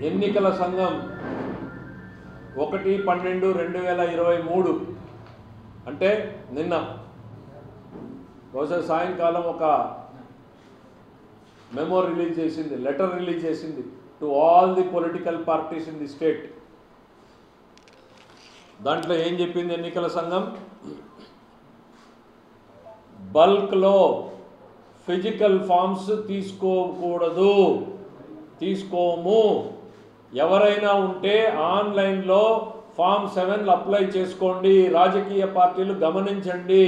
ఎన్నికల సంఘం ఒకటి పన్నెండు రెండు వేల ఇరవై మూడు అంటే నిన్న బహుశా సాయంకాలం ఒక మెమో రిలీజ్ చేసింది లెటర్ రిలీజ్ చేసింది to all the political parties in the state దాంట్లో ఏం చెప్పింది ఎన్నికల సంఘం బల్క్లో ఫిజికల్ ఫామ్స్ తీసుకోకూడదు తీసుకోము ఎవరైనా ఉంటే ఆన్లైన్లో ఫామ్ సెవెన్లు అప్లై చేసుకోండి రాజకీయ పార్టీలు గమనించండి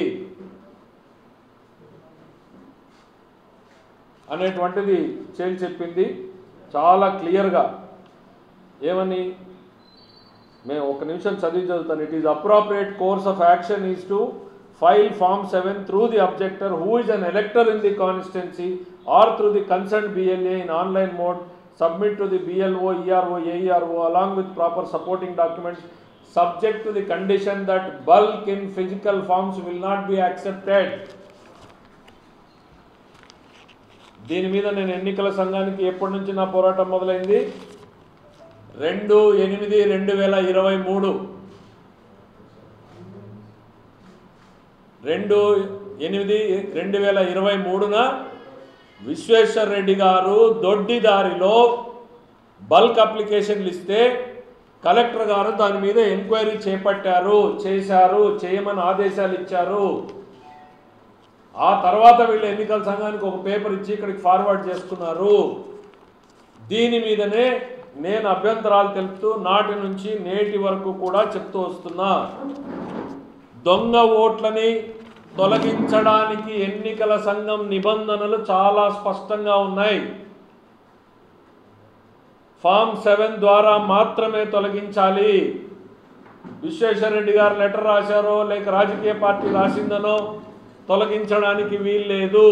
అనేటువంటిది చేల్ చెప్పింది చాలా క్లియర్గా ఏమని మేము ఒక నిమిషం చదివి చదువుతాను it is appropriate course of action is to file form seven through the objector who is an elector in the constituency or through the concern BLA in online mode submit to the BLO ERO AERO along with proper supporting documents subject to the condition that bulk in physical forms will not be accepted దీని మీద నేను ఎన్నికల సంఘానికి ఎప్పటి నుంచి నా పోరాటం మొదలైంది రెండు ఎనిమిది రెండు వేల ఇరవై మూడు రెండు ఎనిమిది రెండు వేల ఇరవై మూడున విశ్వేశ్వర్ రెడ్డి గారు దొడ్డిదారిలో బల్క్ అప్లికేషన్లు ఇస్తే కలెక్టర్ గారు దాని మీద ఎంక్వైరీ చేపట్టారు చేశారు చేయమని ఆదేశాలు ఇచ్చారు ఆ తర్వాత వీళ్ళు ఎన్నికల సంఘానికి ఒక పేపర్ ఇచ్చి ఇక్కడికి ఫార్వర్డ్ చేసుకున్నారు దీని మీదనే నేను అభ్యంతరాలు తెలుపుతూ నాటి నుంచి నేటి వరకు కూడా చెప్తూ వస్తున్నా దొంగ ఓట్లని తొలగించడానికి ఎన్నికల సంఘం నిబంధనలు చాలా స్పష్టంగా ఉన్నాయి ఫామ్ సెవెన్ ద్వారా మాత్రమే తొలగించాలి విశ్వేశ్వరరెడ్డి గారు లెటర్ రాశారో లేక రాజకీయ పార్టీ రాసిందనో తొలగించడానికి వీల్లేదు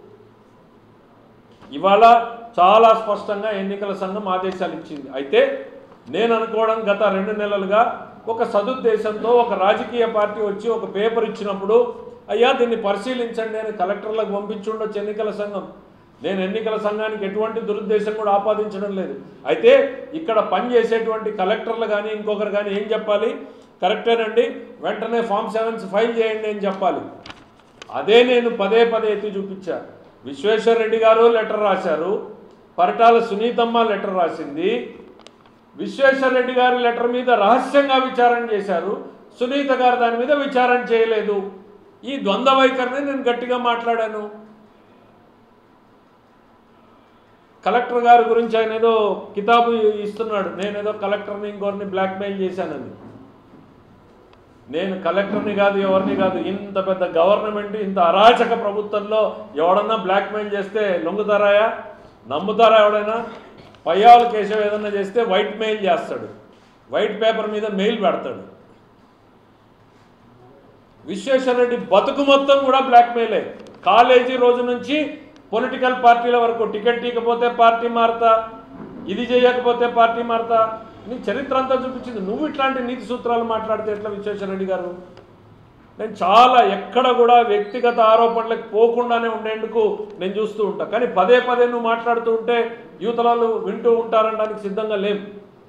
ఇవాళ చాలా స్పష్టంగా ఎన్నికల సంఘం ఆదేశాలు ఇచ్చింది అయితే నేను అనుకోవడం గత రెండు నెలలుగా ఒక సదుద్దేశంతో ఒక రాజకీయ పార్టీ వచ్చి ఒక పేపర్ ఇచ్చినప్పుడు అయ్యా దీన్ని పరిశీలించండి అని కలెక్టర్లకు పంపించుండొచ్చు ఎన్నికల సంఘం నేను ఎన్నికల సంఘానికి ఎటువంటి దురుద్దేశం కూడా ఆపాదించడం లేదు అయితే ఇక్కడ పనిచేసేటువంటి కలెక్టర్లు కానీ ఇంకొకరు కానీ ఏం చెప్పాలి కరెక్టేనండి వెంటనే ఫామ్ సెవెన్స్ ఫైల్ చేయండి అని చెప్పాలి అదే నేను పదే పదే ఎత్తి చూపించా విశ్వేశ్వర్ రెడ్డి గారు లెటర్ రాశారు పరిటాల సునీతమ్మ లెటర్ రాసింది విశ్వేశ్వర్ రెడ్డి గారి లెటర్ మీద రహస్యంగా విచారణ చేశారు సునీత గారు దాని మీద విచారణ చేయలేదు ఈ ద్వంద్వ వైఖరిని నేను గట్టిగా మాట్లాడాను కలెక్టర్ గారి గురించి ఆయన ఏదో కితాబు ఇస్తున్నాడు నేనేదో కలెక్టర్ని ఇంకోరిని బ్లాక్మెయిల్ చేశానని నేను కలెక్టర్ని కాదు ఎవరిని కాదు ఇంత పెద్ద గవర్నమెంట్ ఇంత అరాచక ప్రభుత్వంలో ఎవడన్నా బ్లాక్మెయిల్ చేస్తే లొంగుతారాయా నమ్ముతారా ఎవడైనా పయ్యావుల కేశవ్ ఏదన్నా చేస్తే వైట్ మెయిల్ చేస్తాడు వైట్ పేపర్ మీద మెయిల్ పెడతాడు విశ్వేశ్వరరెడ్డి బతుకు మొత్తం కూడా బ్లాక్మెయిలే కాలేజీ రోజు నుంచి పొలిటికల్ పార్టీల వరకు టికెట్ ఇకపోతే పార్టీ మారుతా ఇది చేయకపోతే పార్టీ మారుతా నీ చరిత్ర అంతా చూపించింది నువ్వు ఇట్లాంటి నీతి సూత్రాలు మాట్లాడితే ఎట్లా విశ్వేశ్వరరెడ్డి గారు నేను చాలా ఎక్కడ కూడా వ్యక్తిగత ఆరోపణలకు పోకుండానే ఉండేందుకు నేను చూస్తూ ఉంటా కానీ పదే పదే నువ్వు మాట్లాడుతూ ఉంటే యువతలాలు వింటూ ఉంటారనడానికి సిద్ధంగా లేం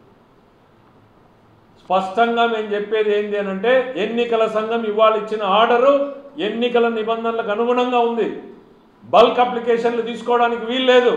స్పష్టంగా మేము చెప్పేది ఏంటి అని అంటే ఎన్నికల సంఘం ఇవాళ ఇచ్చిన ఆర్డరు ఎన్నికల నిబంధనలకు అనుగుణంగా ఉంది బల్క్ అప్లికేషన్లు తీసుకోవడానికి వీల్లేదు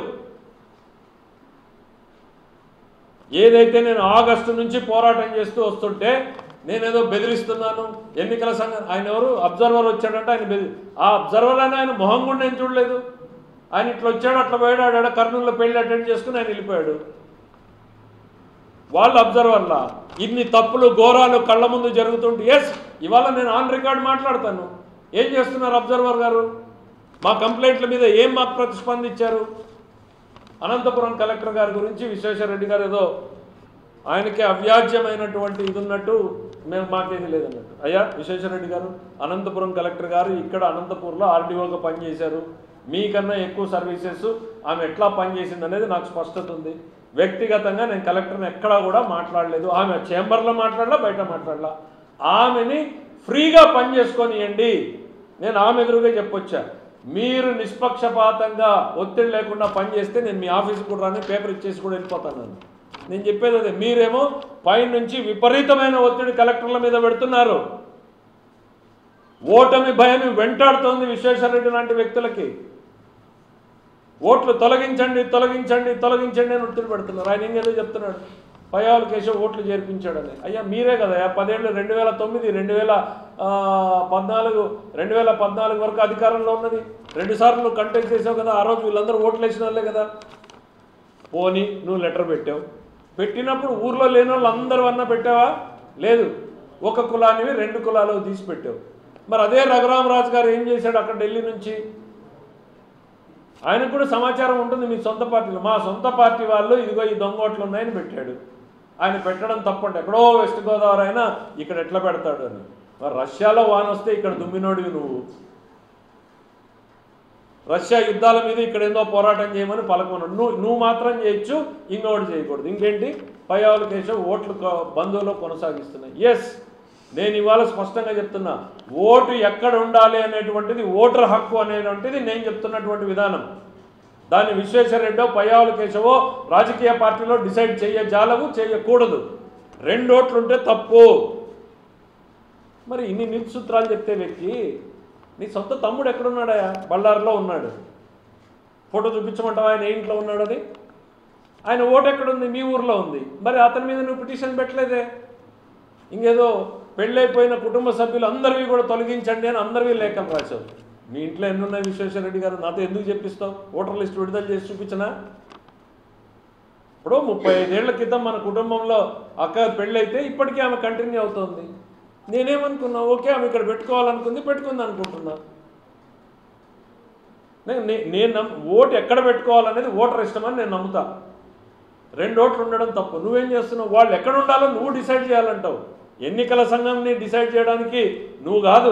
ఏదైతే నేను ఆగస్టు నుంచి పోరాటం చేస్తూ వస్తుంటే నేనేదో బెదిరిస్తున్నాను ఎన్నికల సంఘం ఆయన ఎవరు అబ్జర్వర్ వచ్చాడంటే ఆయన బెదిరి ఆ అబ్జర్వర్ అని ఆయన మొహం కూడా నేను చూడలేదు ఆయన ఇట్లా వచ్చాడు అట్లా పోయాడు ఆడ కర్నూలులో పెళ్లి అటెండ్ చేసుకుని ఆయన వెళ్ళిపోయాడు వాళ్ళు అబ్జర్వర్లా ఇన్ని తప్పులు ఘోరాలు కళ్ళ ముందు జరుగుతుంటే ఎస్ ఇవాళ నేను ఆన్ రికార్డ్ మాట్లాడతాను ఏం చేస్తున్నారు అబ్జర్వర్ గారు మా కంప్లైంట్ల మీద ఏం మాకు ప్రతిస్పందించారు అనంతపురం కలెక్టర్ గారి గురించి విశ్వేశ్వరరెడ్డి గారు ఏదో ఆయనకి అవ్యాజ్యమైనటువంటి ఇది ఉన్నట్టు మేము మాకేది లేదన్నట్టు అయ్యా విశ్వేశ్వరరెడ్డి గారు అనంతపురం కలెక్టర్ గారు ఇక్కడ అనంతపూర్లో ఆర్డీఓగా పనిచేశారు మీకన్నా ఎక్కువ సర్వీసెస్ ఆమె ఎట్లా పనిచేసింది అనేది నాకు స్పష్టత ఉంది వ్యక్తిగతంగా నేను కలెక్టర్ని ఎక్కడా కూడా మాట్లాడలేదు ఆమె చేంబర్లో మాట్లాడలా బయట మాట్లాడలా ఆమెని ఫ్రీగా పని చేసుకొనియండి నేను ఆమె ఎదురుగా చెప్పొచ్చా మీరు నిష్పక్షపాతంగా ఒత్తిడి లేకుండా పనిచేస్తే నేను మీ ఆఫీస్కి కూడా రాని పేపర్ ఇచ్చేసి కూడా వెళ్ళిపోతాను నేను నేను చెప్పేది అదే మీరేమో పైనుంచి విపరీతమైన ఒత్తిడి కలెక్టర్ల మీద పెడుతున్నారు ఓటమి భయం వెంటాడుతోంది విశ్వేశ్వరరెడ్డి లాంటి వ్యక్తులకి ఓట్లు తొలగించండి తొలగించండి తొలగించండి అని ఒత్తిడి పెడుతున్నారు ఆయన ఇంకేదో చెప్తున్నాడు పయ్యావుల కేశవ్ ఓట్లు చేర్పించాడని అయ్యా మీరే కదా పదేళ్ళు రెండు వేల తొమ్మిది రెండు వేల ఆ, పద్నాలుగు రెండు వేల పద్నాలుగు వరకు అధికారంలో ఉన్నది రెండు సార్లు కంటెస్ట్ చేసావు కదా ఆ రోజు వీళ్ళందరూ ఓట్లు వేసిన వాళ్ళే కదా పోని నువ్వు లెటర్ పెట్టావు పెట్టినప్పుడు ఊర్లో లేని వాళ్ళు అందరూ అన్న పెట్టావా లేదు ఒక కులానివి రెండు కులాలు తీసి పెట్టావు మరి అదే రఘురామరాజు గారు ఏం చేశాడు అక్కడ ఢిల్లీ నుంచి ఆయనకు కూడా సమాచారం ఉంటుంది మీ సొంత పార్టీలో మా సొంత పార్టీ వాళ్ళు ఇదిగో ఈ దొంగ ఓట్లు ఉన్నాయని పెట్టాడు ఆయన పెట్టడం తప్పంటే ఎక్కడో వెస్ట్ గోదావరి అయినా ఇక్కడ ఎట్లా పెడతాడు అని మరి రష్యాలో వాన వస్తే ఇక్కడ దుమ్మినోడివి నువ్వు రష్యా యుద్ధాల మీద ఇక్కడ ఏందో పోరాటం చేయమని పలకొన్నాడు నువ్వు నువ్వు మాత్రం చేయొచ్చు ఇంకోటి చేయకూడదు ఇంకేంటి పయ్యావుల కేశవ్ ఓట్లు కొ- బంధువులో కొనసాగిస్తున్నాయి ఎస్ నేను ఇవాళ స్పష్టంగా చెప్తున్నా ఓటు ఎక్కడ ఉండాలి అనేటువంటిది ఓటర్ హక్కు అనేటువంటిది నేను చెప్తున్నటువంటి విధానం దాన్ని విశ్వేశ్వరరెడ్డో పయ్యావుల కేశవో రాజకీయ పార్టీలో డిసైడ్ చేయజాలవు చేయకూడదు రెండు ఓట్లు ఉంటే తప్పు మరి ఇన్ని నీతి సూత్రాలు చెప్తే వ్యక్తి నీ సొంత తమ్ముడు ఎక్కడున్నాడయా బళ్ళారిలో ఉన్నాడు ఫోటో చూపించమంటావా ఆయన ఏ ఇంట్లో ఉన్నాడు అది ఆయన ఓటు ఎక్కడుంది మీ ఊర్లో ఉంది మరి అతని మీద నువ్వు పిటిషన్ పెట్టలేదే ఇంకేదో పెళ్ళైపోయిన కుటుంబ సభ్యులు అందరివి కూడా తొలగించండి అని అందరివి లేఖలు రాశావు మీ ఇంట్లో ఎన్ని ఉన్నాయి విశ్వేశ్వరరెడ్డి గారు నాతో ఎందుకు చెప్పిస్తావు ఓటర్ లిస్ట్ విడుదల చేసి చూపించనా ఇప్పుడు ముప్పై ఐదేళ్ల క్రితం మన కుటుంబంలో అక్క పెళ్ళైతే ఇప్పటికీ ఆమె కంటిన్యూ అవుతోంది నేనేమనుకున్నా ఓకే ఆమె ఇక్కడ పెట్టుకోవాలనుకుంది పెట్టుకుంది అనుకుంటున్నా నే- నే- నేను నమ్- ఓటు ఎక్కడ పెట్టుకోవాలనేది ఓటర్ ఇష్టమని నేను నమ్ముతా రెండు ఓట్లు ఉండడం తప్పు నువ్వేం చేస్తున్నావు వాళ్ళు ఎక్కడ ఉండాలో నువ్వు డిసైడ్ చేయాలంటావు ఎన్నికల సంఘంని డిసైడ్ చేయడానికి నువ్వు కాదు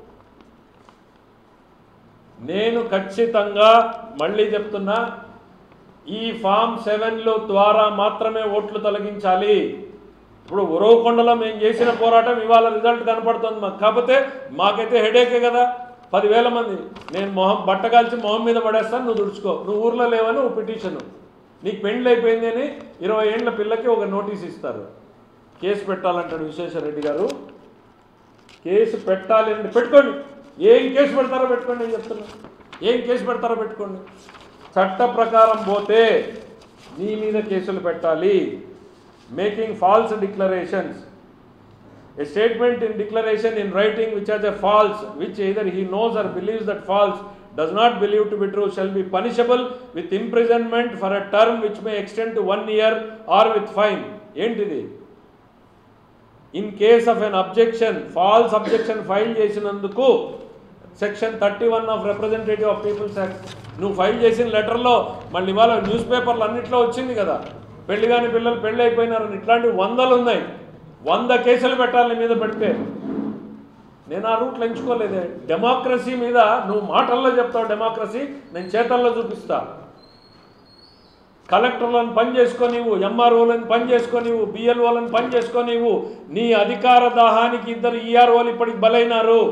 నేను ఖచ్చితంగా మళ్ళీ చెప్తున్నా ఈ ఫామ్ సెవెన్లు ద్వారా మాత్రమే ఓట్లు తొలగించాలి ఇప్పుడు ఉరవకొండలో మేము చేసిన పోరాటం ఇవాళ రిజల్ట్ కనపడుతుంది మాకు కాకపోతే మాకైతే హెడేకే కదా పదివేల మంది నేను మొహం బట్టగాల్చి మొహం మీద పడేస్తాను నువ్వు దుడుచుకో నువ్వు ఊర్లో లేవని ఒక పిటిషను నీకు పెండ్లి అయిపోయింది అని ఇరవై ఏళ్ళ పిల్లకి ఒక నోటీస్ ఇస్తారు కేసు పెట్టాలంటాడు విశ్వేశ్వరరెడ్డి గారు కేసు పెట్టాలి అంటే పెట్టుకోండి ఏం కేసు పెడతారో పెట్టుకోండి నేను చెప్తున్నా ఏం కేసు పెడతారో పెట్టుకోండి చట్ట ప్రకారం పోతే నీ మీద కేసులు పెట్టాలి making false declarations A statement in declaration in writing which has a false, which either he knows or believes that false, does not believe to be true, shall be punishable with imprisonment for a term which may extend to one year or with fine. ఏంటిది in case of an objection false objection file చేసినందుకు section thirty one of representative of people's act నువ్వు file చేసిన లెటర్లో మళ్ళీ ఇవాళ news పేపర్లు అన్నింటిలో వచ్చింది కదా పెళ్లి కాని పిల్లలు పెళ్ళి అయిపోయినారని ఇట్లాంటి వందలు ఉన్నాయి వంద కేసులు పెట్టాలి నీ మీద పెడితే నేను ఆ రూట్లు ఎంచుకోలేదే డెమోక్రసీ మీద నువ్వు మాటల్లో చెప్తావు డెమోక్రసీ నేను చేతల్లో చూపిస్తా కలెక్టర్లను పని చేసుకోనివ్వు ఎంఆర్ఓలను పని చేసుకోనివ్వు బిఎల్ఓలను పని చేసుకోనివ్వు నీ అధికార దాహానికి ఇద్దరు ఈఆర్ఓలు ఇప్పటికి బలైనారు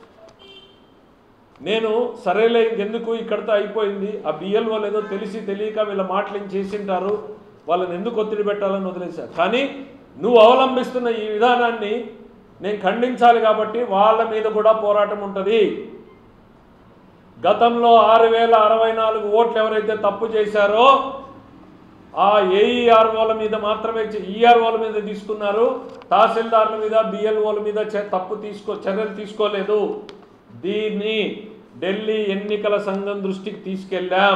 నేను సరేలే ఇంకెందుకు ఇక్కడితో అయిపోయింది ఆ బిఎల్ఓలు ఏదో తెలిసి తెలియక వీళ్ళ మాటలు ఏం చేసింటారు వాళ్ళని ఎందుకు ఒత్తిడి పెట్టాలని వదిలేశా కానీ నువ్వు అవలంబిస్తున్న ఈ విధానాన్ని నేను ఖండించాలి కాబట్టి వాళ్ళ మీద కూడా పోరాటం ఉంటుంది గతంలో ఆరు వేల అరవై నాలుగు ఓట్లు ఎవరైతే తప్పు చేశారో ఆ ఏఈఆర్ఓల మీద మాత్రమే ఈఆర్ఓల మీద తీసుకున్నారు తహసీల్దార్ల మీద బిఎల్ఓల మీద చే- తప్పు తీసుకో చర్యలు తీసుకోలేదు దీన్ని ఢిల్లీ ఎన్నికల సంఘం దృష్టికి తీసుకెళ్ళాం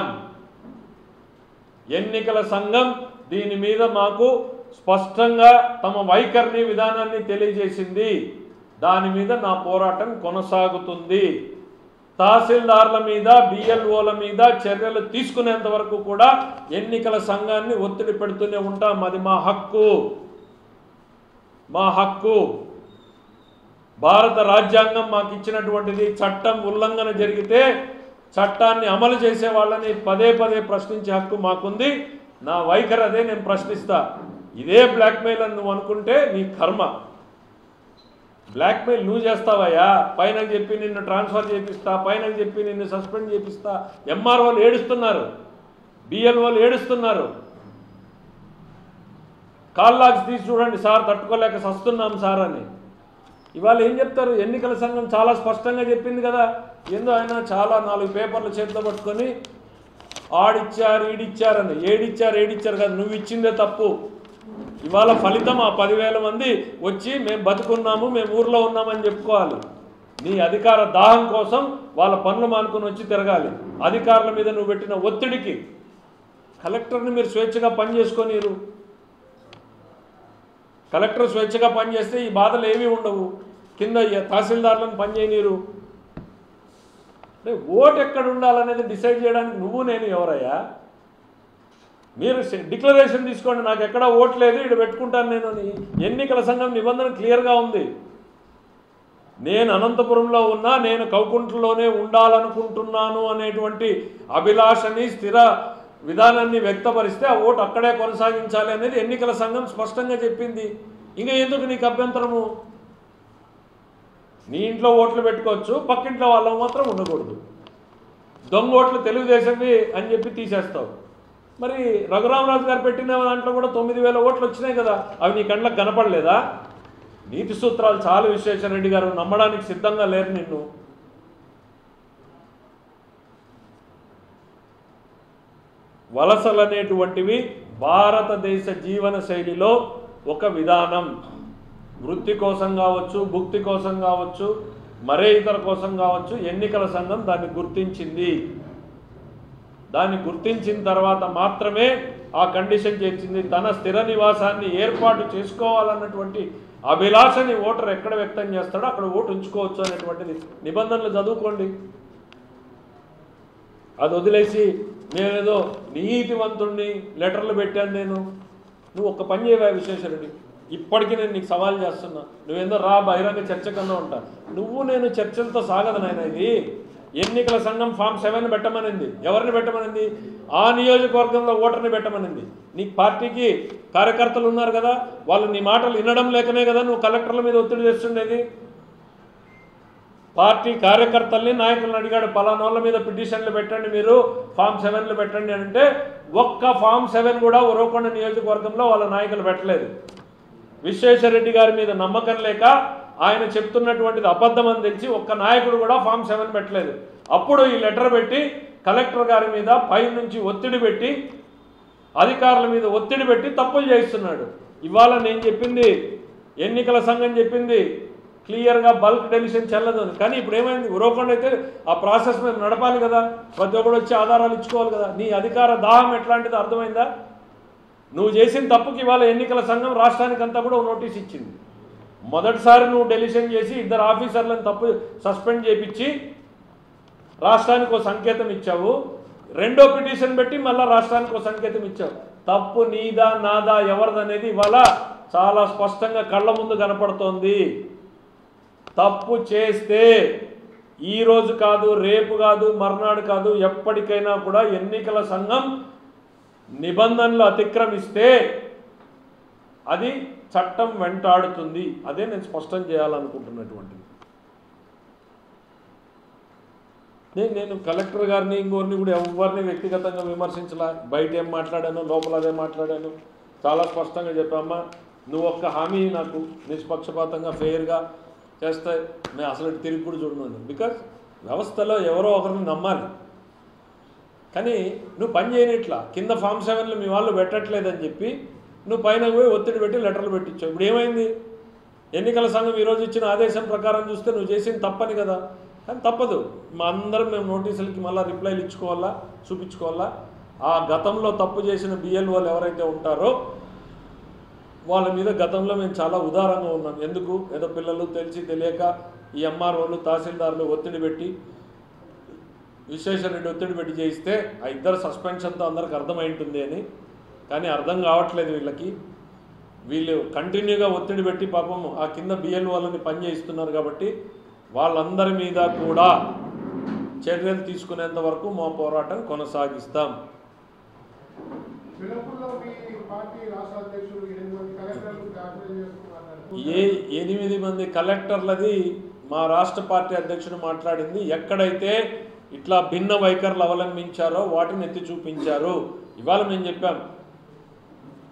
ఎన్నికల సంఘం దీని మీద మాకు స్పష్టంగా తమ వైఖరిని విధానాన్ని తెలియజేసింది దాని మీద నా పోరాటం కొనసాగుతుంది తహసీల్దార్ల మీద బిఎల్ఓల మీద చర్యలు తీసుకునేంత వరకు కూడా ఎన్నికల సంఘాన్ని ఒత్తిడి పెడుతూనే ఉంటాం అది మా హక్కు మా హక్కు భారత రాజ్యాంగం మాకు ఇచ్చినటువంటిది చట్టం ఉల్లంఘన జరిగితే చట్టాన్ని అమలు చేసే వాళ్ళని పదే పదే ప్రశ్నించే హక్కు మాకుంది నా వైఖరి అదే నేను ప్రశ్నిస్తా ఇదే బ్లాక్మెయిల్ అని నువ్వు అనుకుంటే నీ కర్మ బ్లాక్మెయిల్ నువ్వు చేస్తావయ్యా పైన చెప్పి నిన్ను ట్రాన్స్ఫర్ చేపిస్తా పైన చెప్పి నిన్ను సస్పెండ్ చేపిస్తా ఎంఆర్ఓలు ఏడుస్తున్నారు బిఎల్ఓలు ఏడుస్తున్నారు కాల్ లాగ్స్ తీసి చూడండి సార్ తట్టుకోలేక సస్తున్నాం సార్ అని ఇవాళ ఏం చెప్తారు ఎన్నికల సంఘం చాలా స్పష్టంగా చెప్పింది కదా ఏందో ఆయన చాలా నాలుగు పేపర్లు చేతిలో పట్టుకొని ఆడిచ్చారు ఈడిచ్చారని ఏడిచ్చారు ఏడిచ్చారు కదా నువ్వు ఇచ్చిందే తప్పు ఇవాళ ఫలితం ఆ పదివేల మంది వచ్చి మేము బతుకున్నాము మేము ఊర్లో ఉన్నామని చెప్పుకోవాలి నీ అధికార దాహం కోసం వాళ్ళ పనులు మానుకొని వచ్చి తిరగాలి అధికారుల మీద నువ్వు పెట్టిన ఒత్తిడికి కలెక్టర్ని మీరు స్వేచ్ఛగా పని చేసుకోనీరు కలెక్టర్ స్వేచ్ఛగా పనిచేస్తే ఈ బాధలు ఏమీ ఉండవు కింద ఈ తహసీల్దార్లను పనిచేయనీరు అంటే ఓటు ఎక్కడ ఉండాలనేది డిసైడ్ చేయడానికి నువ్వు నేను ఎవరయ్యా మీరు డిక్లరేషన్ తీసుకోండి నాకు ఎక్కడ ఓటు లేదు ఇక్కడ పెట్టుకుంటాను నేను అని ఎన్నికల సంఘం నిబంధన క్లియర్గా ఉంది నేను అనంతపురంలో ఉన్నా నేను కౌకుంట్లోనే ఉండాలనుకుంటున్నాను అనేటువంటి అభిలాషని స్థిర విధానాన్ని వ్యక్తపరిస్తే ఆ ఓటు అక్కడే కొనసాగించాలి అనేది ఎన్నికల సంఘం స్పష్టంగా చెప్పింది ఇంకా ఎందుకు నీకు అభ్యంతరము నీ ఇంట్లో ఓట్లు పెట్టుకోవచ్చు పక్కింట్లో వాళ్ళ మాత్రం ఉండకూడదు దొంగ ఓట్లు తెలుగుదేశంవి అని చెప్పి తీసేస్తావు మరి రఘురామరాజు గారు పెట్టిన దాంట్లో కూడా తొమ్మిది వేల ఓట్లు వచ్చినాయి కదా అవి నీ కండ్లకు కనపడలేదా నీతి సూత్రాలు చాలు విశ్వేశ్వర రెడ్డి గారు నమ్మడానికి సిద్ధంగా లేరు నిన్ను వలసలు అనేటువంటివి భారతదేశ జీవన శైలిలో ఒక విధానం వృత్తి కోసం కావచ్చు భుక్తి కోసం కావచ్చు మరే ఇతర కోసం కావచ్చు ఎన్నికల సంఘం దాన్ని గుర్తించింది దాన్ని గుర్తించిన తర్వాత మాత్రమే ఆ కండిషన్ చేర్చింది తన స్థిర నివాసాన్ని ఏర్పాటు చేసుకోవాలన్నటువంటి అభిలాషని ఓటర్ ఎక్కడ వ్యక్తం చేస్తాడో అక్కడ ఓటు ఉంచుకోవచ్చు అనేటువంటిది నిబంధనలు చదువుకోండి అది వదిలేసి నేనేదో నీతివంతుణ్ణి లెటర్లు పెట్టాను నేను నువ్వు ఒక్క పని చేయవా విశ్వేశ్వరుడి ఇప్పటికీ నేను నీకు సవాల్ చేస్తున్నా నువ్వేందో రా బహిరంగ చర్చ కన్నా ఉంటా నువ్వు నేను చర్చలతో సాగదు నాయన ఇది ఎన్నికల సంఘం ఫామ్ సెవెన్ పెట్టమనింది ఎవరిని పెట్టమనింది ఆ నియోజకవర్గంలో ఓటర్ని పెట్టమనింది నీ పార్టీకి కార్యకర్తలు ఉన్నారు కదా వాళ్ళు నీ మాటలు వినడం లేకనే కదా నువ్వు కలెక్టర్ల మీద ఒత్తిడి తెస్తుండేది పార్టీ కార్యకర్తల్ని నాయకులను అడిగాడు పలానోళ్ళ మీద పిటిషన్లు పెట్టండి మీరు ఫామ్ సెవెన్లు పెట్టండి అని అంటే ఒక్క ఫామ్ సెవెన్ కూడా ఉరవకొండ నియోజకవర్గంలో వాళ్ళ నాయకులు పెట్టలేదు విశ్వేశ్వరరెడ్డి గారి మీద నమ్మకం లేక ఆయన చెప్తున్నటువంటిది అబద్ధం అని తెలిసి ఒక్క నాయకుడు కూడా ఫామ్ సెవెన్ పెట్టలేదు అప్పుడు ఈ లెటర్ పెట్టి కలెక్టర్ గారి మీద పై నుంచి ఒత్తిడి పెట్టి అధికారుల మీద ఒత్తిడి పెట్టి తప్పులు చేయిస్తున్నాడు ఇవాళ నేను చెప్పింది ఎన్నికల సంఘం చెప్పింది క్లియర్గా బల్క్ డెలిషన్ చెల్లదు అని కానీ ఇప్పుడు ఏమైంది ఉరవకుండా అయితే ఆ ప్రాసెస్ మీద నడపాలి కదా ప్రతి ఒక్కడు వచ్చి ఆధారాలు ఇచ్చుకోవాలి కదా నీ అధికార దాహం ఎట్లాంటిది అర్థమైందా నువ్వు చేసిన తప్పుకి ఇవాళ ఎన్నికల సంఘం రాష్ట్రానికి అంతా కూడా ఒక నోటీస్ ఇచ్చింది మొదటిసారి నువ్వు డెలిషన్ చేసి ఇద్దరు ఆఫీసర్లను తప్పు సస్పెండ్ చేపించి రాష్ట్రానికి ఒక సంకేతం ఇచ్చావు రెండో పిటిషన్ పెట్టి మళ్ళీ రాష్ట్రానికి ఒక సంకేతం ఇచ్చావు తప్పు నీదా నాదా ఎవరిదనేది ఇవాళ చాలా స్పష్టంగా కళ్ళ ముందు కనపడుతోంది తప్పు చేస్తే ఈ రోజు కాదు రేపు కాదు మర్నాడు కాదు ఎప్పటికైనా కూడా ఎన్నికల సంఘం నిబంధనలు అతిక్రమిస్తే అది చట్టం వెంటాడుతుంది అదే నేను స్పష్టం చేయాలనుకుంటున్నటువంటిది నేను నేను కలెక్టర్ గారిని ఇంకోరిని కూడా ఎవరిని వ్యక్తిగతంగా విమర్శించలా బయట ఏం మాట్లాడాను లోపల అదే మాట్లాడాను చాలా స్పష్టంగా చెప్పామ్మా నువ్వు ఒక్క హామీ నాకు నిష్పక్షపాతంగా ఫెయిర్గా చేస్తే నేను అసలు తిరిగి కూడా చూడను బికాజ్ వ్యవస్థలో ఎవరో ఒకరిని నమ్మాలి కానీ నువ్వు పని చేయనిట్లా కింద ఫామ్ సెవెన్లు మీ వాళ్ళు పెట్టట్లేదని చెప్పి నువ్వు పైన పోయి ఒత్తిడి పెట్టి లెటర్లు పెట్టించావు ఇప్పుడు ఏమైంది ఎన్నికల సంఘం ఈరోజు ఇచ్చిన ఆదేశం ప్రకారం చూస్తే నువ్వు చేసింది తప్పని కదా కానీ తప్పదు మా అందరం మేము నోటీసులకి మళ్ళీ రిప్లైలు ఇచ్చుకోవాలా చూపించుకోవాలా ఆ గతంలో తప్పు చేసిన బిఎల్ఓలు ఎవరైతే ఉంటారో వాళ్ళ మీద గతంలో మేము చాలా ఉదారంగా ఉన్నాం ఎందుకు ఏదో పిల్లలు తెలిసి తెలియక ఈ ఎంఆర్ఓలు తహసీల్దారులు ఒత్తిడి పెట్టి విశ్వేశ్వరరెడ్డి ఒత్తిడి పెట్టి చేయిస్తే ఆ ఇద్దరు సస్పెన్షన్తో అందరికి అర్థమై ఉంటుంది అని కానీ అర్థం కావట్లేదు వీళ్ళకి వీళ్ళు కంటిన్యూగా ఒత్తిడి పెట్టి పాపం ఆ కింద బిఎల్ వాళ్ళని పని చేయిస్తున్నారు కాబట్టి వాళ్ళందరి మీద కూడా చర్యలు తీసుకునేంత వరకు మా పోరాటం కొనసాగిస్తాం పిలుపుల్లో మీ పార్టీ రాష్ట్ర అధ్యక్షుడు ఎనిమిది మంది కలెక్టర్లు దాఖలు చేసుకున్నారు ఏ ఎనిమిది మంది కలెక్టర్లది మా రాష్ట్ర పార్టీ అధ్యక్షుడు మాట్లాడింది ఎక్కడైతే ఇట్లా భిన్న వైఖరులు అవలంబించారో వాటిని ఎత్తి చూపించారు ఇవాళ మేము చెప్పాం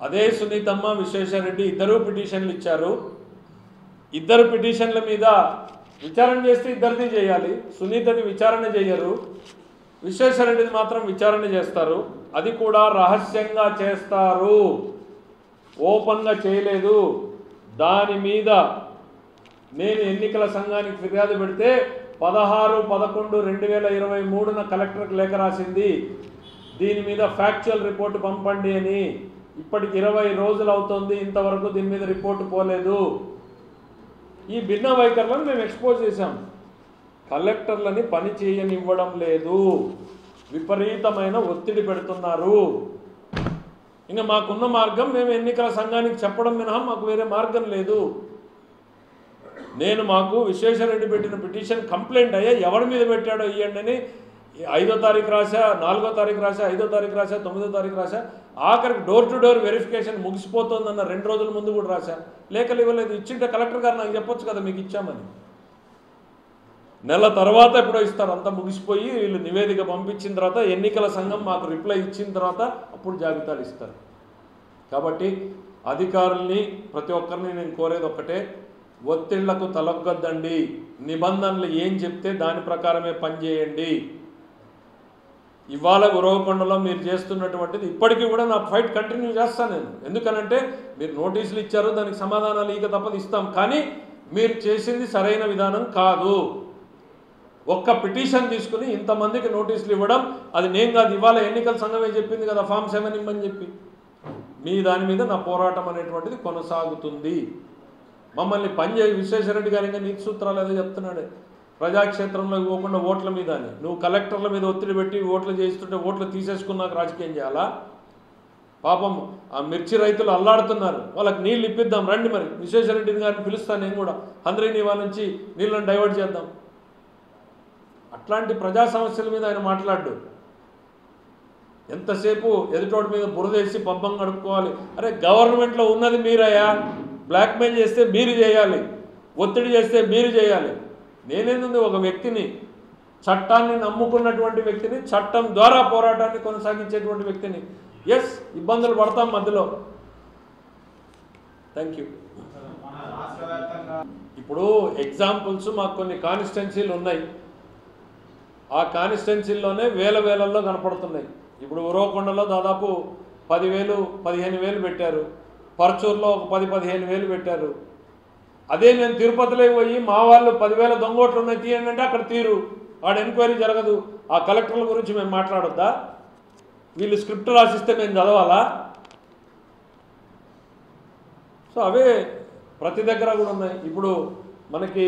అదే సునీతమ్మ విశ్వేశ్వరరెడ్డి ఇద్దరు పిటిషన్లు ఇచ్చారు ఇద్దరు పిటిషన్ల మీద విచారణ చేస్తే ఇద్దరిది చేయాలి సునీతది విచారణ చేయరు విశ్వేశ్వరరెడ్డిది మాత్రం విచారణ చేస్తారు అది కూడా రహస్యంగా చేస్తారు ఓపెన్గా చేయలేదు దాని మీద నేను ఎన్నికల సంఘానికి ఫిర్యాదు పెడితే పదహారు పదకొండు రెండు వేల ఇరవై మూడున కలెక్టర్కి లేఖ రాసింది దీని మీద ఫ్యాక్చువల్ రిపోర్ట్ పంపండి అని ఇప్పటికి ఇరవై రోజులు అవుతుంది ఇంతవరకు దీని మీద రిపోర్టు పోలేదు ఈ భిన్న వైఖరులను మేము ఎక్స్పోజ్ చేశాం కలెక్టర్లని పని చేయనివ్వడం లేదు విపరీతమైన ఒత్తిడి పెడుతున్నారు ఇంకా మాకున్న మార్గం మేము ఎన్నికల సంఘానికి చెప్పడం మినహా మాకు వేరే మార్గం లేదు నేను మాకు విశ్వేశ్వరరెడ్డి పెట్టిన పిటిషన్ కంప్లైంట్ అయ్యా ఎవరి మీద పెట్టాడో ఇవ్వండి అని ఐదో తారీఖు రాసా నాలుగో తారీఖు రాసా ఐదో తారీఖు రాసా తొమ్మిదో తారీఖు రాసా ఆఖరికి డోర్ టు డోర్ వెరిఫికేషన్ ముగిసిపోతుందన్న రెండు రోజుల ముందు కూడా రాసా లేఖలు ఇవ్వలేదు ఇచ్చింటే కలెక్టర్ గారు నాకు చెప్పొచ్చు కదా మీకు ఇచ్చామని నెల తర్వాత ఎప్పుడో ఇస్తారు అంతా ముగిసిపోయి వీళ్ళు నివేదిక పంపించిన తర్వాత ఎన్నికల సంఘం మాకు రిప్లై ఇచ్చిన తర్వాత అప్పుడు జాబితాలు ఇస్తారు కాబట్టి అధికారుల్ని ప్రతి ఒక్కరిని నేను కోరేది ఒక్కటే ఒత్తిళ్లకు తలొగ్గొద్దండి నిబంధనలు ఏం చెప్తే దాని ప్రకారమే పనిచేయండి ఇవాళ ఉరవకొండలో మీరు చేస్తున్నటువంటిది ఇప్పటికీ కూడా నా ఫైట్ కంటిన్యూ చేస్తాను నేను ఎందుకనంటే మీరు నోటీసులు ఇచ్చారు దానికి సమాధానాలు ఇక తప్పదు ఇస్తాం కానీ మీరు చేసింది సరైన విధానం కాదు ఒక్క పిటిషన్ తీసుకుని ఇంతమందికి నోటీసులు ఇవ్వడం అది నేను కాదు ఇవాళ ఎన్నికల సంఘమే చెప్పింది కదా ఫామ్ సెవెన్ ఇమ్మని చెప్పి మీ దాని మీద నా పోరాటం అనేటువంటిది కొనసాగుతుంది మమ్మల్ని పనిచే విశ్వేశ్వరరెడ్డి గారు ఇంకా నీతి సూత్రాలు ఏదో చెప్తున్నాడు ప్రజాక్షేత్రంలోకి పోకుండా ఓట్ల మీద అని నువ్వు కలెక్టర్ల మీద ఒత్తిడి పెట్టి ఓట్లు చేస్తుంటే ఓట్లు తీసేసుకున్నాక రాజకీయం చేయాలా పాపం ఆ మిర్చి రైతులు అల్లాడుతున్నారు వాళ్ళకి నీళ్ళు ఇప్పిద్దాం రండి మరి విశ్వేశ్వరరెడ్డి గారిని పిలుస్తాను నేను కూడా అందరినీ వాళ్ళ నుంచి నీళ్ళని డైవర్ట్ చేద్దాం అట్లాంటి ప్రజా సమస్యల మీద ఆయన మాట్లాడు ఎంతసేపు ఎదుటోటి మీద బురదేసి పబ్బం గడుపుకోవాలి అరే గవర్నమెంట్లో ఉన్నది మీరయ్యా బ్లాక్మెయిల్ చేస్తే మీరు చేయాలి ఒత్తిడి చేస్తే మీరు చేయాలి నేనేందుంది ఒక వ్యక్తిని చట్టాన్ని నమ్ముకున్నటువంటి వ్యక్తిని చట్టం ద్వారా పోరాటాన్ని కొనసాగించేటువంటి వ్యక్తిని ఎస్ ఇబ్బందులు పడతాం మధ్యలో థ్యాంక్ యూ మన రాష్ట్ర వ్యాప్తంగా ఇప్పుడు ఎగ్జాంపుల్స్ మాకు కొన్ని కాన్స్టిట్యున్సీలు ఉన్నాయి ఆ కాన్స్టిట్యున్సీల్లోనే వేల వేలల్లో కనపడుతున్నాయి ఇప్పుడు ఉరవకొండలో దాదాపు పదివేలు పదిహేను వేలు పెట్టారు పరచూరులో ఒక పది పదిహేను వేలు పెట్టారు అదే నేను తిరుపతిలో పోయి మా వాళ్ళు పదివేల దొంగోట్లు ఉన్నాయి తీయండి అంటే అక్కడ తీరు వాడు ఎంక్వైరీ జరగదు ఆ కలెక్టర్ల గురించి మేము మాట్లాడొద్దా వీళ్ళు స్క్రిప్ట్ రాసిస్తే మేము చదవాలా సో అవే ప్రతి దగ్గర కూడా ఉన్నాయి ఇప్పుడు మనకి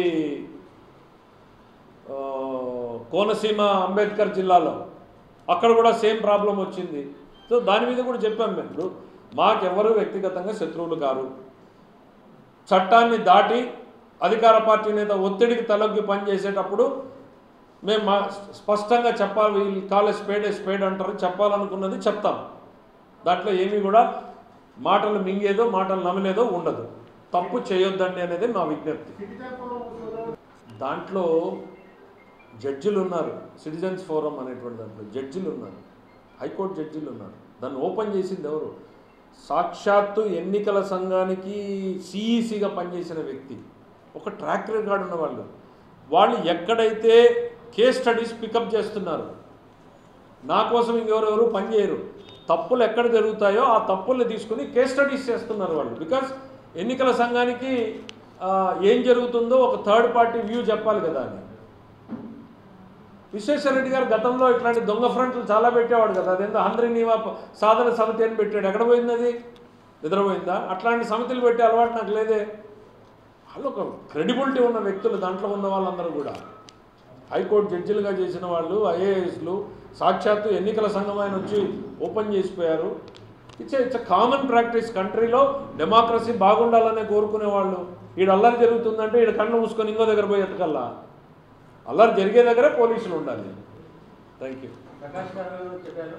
ఆ, కోనసీమ అంబేద్కర్ జిల్లాలో అక్కడ కూడా సేమ్ ప్రాబ్లం వచ్చింది సో దాని మీద కూడా చెప్పాం మేము ఇప్పుడు మాకెవరు వ్యక్తిగతంగా శత్రువులు కారు చట్టాన్ని దాటి అధికార పార్టీ నేత ఒత్తిడికి తలొగ్గి పనిచేసేటప్పుడు మేము మా స్పష్టంగా చెప్పాలి వీళ్ళు కాలే స్పేడ్ స్పేడ్ అంటారు చెప్పాలనుకున్నది చెప్తాం దాంట్లో ఏమీ కూడా మాటలు మింగేదో మాటలు నమ్మలేదో ఉండదు తప్పు చేయొద్దండి అనేది మా విజ్ఞప్తి సిటిజన్ ఫోరం సోదరులు దాంట్లో జడ్జిలు ఉన్నారు సిటిజన్స్ ఫోరం అనేటువంటి దాంట్లో జడ్జిలు ఉన్నారు హైకోర్టు జడ్జిలు ఉన్నారు దాన్ని ఓపెన్ చేసింది ఎవరు సాక్షాత్తు ఎన్నికల సంఘానికి సిఈసిగా పనిచేసిన వ్యక్తి ఒక ట్రాక్ రికార్డ్ ఉన్న వాళ్ళు వాళ్ళు ఎక్కడైతే కేస్ స్టడీస్ పికప్ చేస్తున్నారు నా కోసం ఇంకెవరెవరు పనిచేయరు తప్పులు ఎక్కడ జరుగుతాయో ఆ తప్పుల్ని తీసుకుని కేస్ స్టడీస్ చేస్తున్నారు వాళ్ళు బికాస్ ఎన్నికల సంఘానికి ఆ, ఏం జరుగుతుందో ఒక థర్డ్ పార్టీ వ్యూ చెప్పాలి కదా అని విశ్వేశ్వరరెడ్డి గారు గతంలో ఇట్లాంటి దొంగ ఫ్రంట్లు చాలా పెట్టేవాడు కదా అదేందో అందరి నీవా సాధన సమితి అని పెట్టాడు ఎక్కడ పోయింది అది నిద్రపోయిందా అట్లాంటి సమితులు పెట్టే అలవాటు నాకు లేదే వాళ్ళు ఒక క్రెడిబిలిటీ ఉన్న వ్యక్తులు దాంట్లో ఉన్న వాళ్ళందరూ కూడా హైకోర్టు జడ్జిలుగా చేసిన వాళ్ళు ఐఏఎస్లు సాక్షాత్తు ఎన్నికల సంఘం ఆయన వచ్చి ఓపెన్ చేసిపోయారు ఇట్స్ ఇట్స్ కామన్ ప్రాక్టీస్ కంట్రీలో డెమోక్రసీ బాగుండాలనే కోరుకునే వాళ్ళు ఈడ అల్లరి జరుగుతుందంటే ఈడ కన్ను మూసుకొని ఇంకో దగ్గర పోయి ఎతకల్లా అల్లరి జరిగే దగ్గరే పోలీసులు ఉండాలి థ్యాంక్ యూ ప్రకాష్ గారు చెప్పారు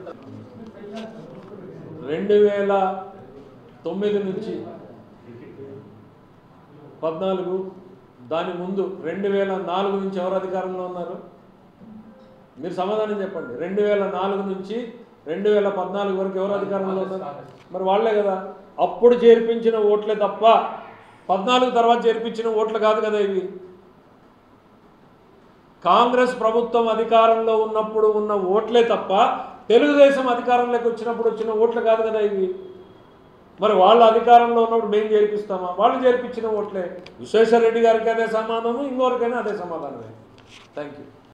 రెండు వేల తొమ్మిది నుంచి పద్నాలుగు దాని ముందు రెండు వేల నాలుగు నుంచి ఎవరు అధికారంలో ఉన్నారు మీరు సమాధానం చెప్పండి రెండు వేల నాలుగు నుంచి రెండు వేల పద్నాలుగు వరకు ఎవరు అధికారంలో ఉన్నారు మరి వాళ్ళే కదా అప్పుడు చేర్పించిన ఓట్లే తప్ప పద్నాలుగు తర్వాత చేర్పించిన ఓట్లు కాదు కదా ఇవి కాంగ్రెస్ ప్రభుత్వం అధికారంలో ఉన్నప్పుడు ఉన్న ఓట్లే తప్ప తెలుగుదేశం అధికారంలోకి వచ్చినప్పుడు వచ్చిన ఓట్లు కాదు కదా ఇవి మరి వాళ్ళ అధికారంలో ఉన్నప్పుడు మేము చేర్పిస్తామా వాళ్ళు చేర్పించిన ఓట్లే విశ్వేశ్వర రెడ్డి గారికి అదే సమాధానం ఇంకొకరికైనా అదే సమాధానమే థ్యాంక్ యూ